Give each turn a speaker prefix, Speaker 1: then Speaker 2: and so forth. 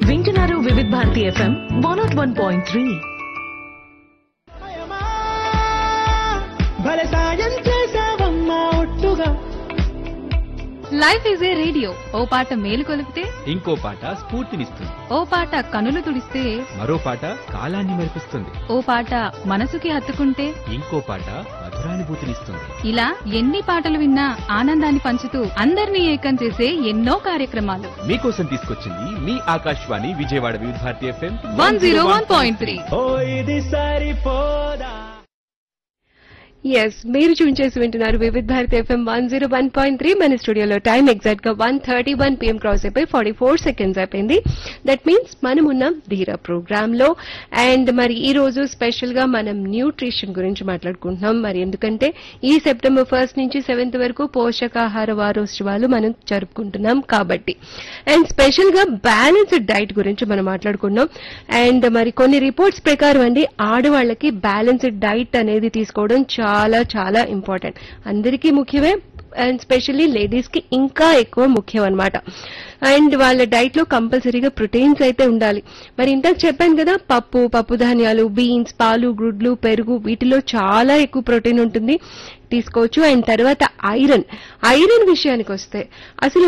Speaker 1: వింటున్నారు Vividh Bharati FM one nought one point three
Speaker 2: సమయమా, భలే సాయం చేసావమ్మా ఒట్టుగా
Speaker 3: లైఫ్ ఈజ్ ఏ రేడియో ఓ పాట మేలు కొలిపితే
Speaker 4: ఇంకో పాట స్ఫూర్తినిస్తుంది
Speaker 3: ఓ పాట కనులు తుడిస్తే
Speaker 4: మరో పాట కాలాన్ని మరిపిస్తుంది
Speaker 3: ఓ పాట మనసుకి హత్తుకుంటే
Speaker 4: ఇంకో పాట మధురానుభూతినిస్తుంది
Speaker 3: ఇలా ఎన్ని పాటలు విన్నా ఆనందాన్ని పంచుతూ అందరినీ ఏకం చేసే ఎన్నో కార్యక్రమాలు
Speaker 4: మీకోసం తీసుకొచ్చింది మీ Akashvani Vijayawada Vividh Bharati FM
Speaker 3: one zero one point three
Speaker 2: ఓ ఇది సరిపోదా
Speaker 5: ఎస్ మీరు చూన్ చేసి వింటున్నారు Vividh Bharati FM one zero one point three మన స్టూడియోలో టైం ఎగ్జాక్ట్ గా one thirty one PM cross అయిపోయి ఫార్టీ ఫోర్ సెకండ్స్ అయిపోయింది దట్ మీన్స్ మనం ఉన్నాం ధీర ప్రోగ్రామ్ లో అండ్ మరి ఈ రోజు స్పెషల్ గా మనం న్యూట్రిషన్ గురించి మాట్లాడుకుంటున్నాం మరి ఎందుకంటే ఈ సెప్టెంబర్ ఫస్ట్ నుంచి సెవెంత్ వరకు పోషకాహార వారోత్సవాలు మనం జరుపుకుంటున్నాం కాబట్టి అండ్ స్పెషల్ గా బ్యాలెన్స్డ్ డైట్ గురించి మనం మాట్లాడుకున్నాం అండ్ మరి కొన్ని రిపోర్ట్స్ ప్రకారం అండి ఆడవాళ్ళకి బ్యాలెన్స్డ్ డైట్ అనేది తీసుకోవడం చాలా చాలా ఇంపార్టెంట్ అందరికీ ముఖ్యమే అండ్ స్పెషల్లీ లేడీస్ కి ఇంకా ఎక్కువ ముఖ్యం అన్నమాట అండ్ వాళ్ళ డైట్ లో కంపల్సరీగా ప్రోటీన్స్ అయితే ఉండాలి మరి ఇంతకు చెప్పాను కదా పప్పు పప్పు ధాన్యాలు బీన్స్ పాలు గుడ్లు పెరుగు వీటిలో చాలా ఎక్కువ ప్రోటీన్ ఉంటుంది తీసుకోవచ్చు అండ్ తర్వాత ఐరన్ ఐరన్ విషయానికి వస్తే అసలు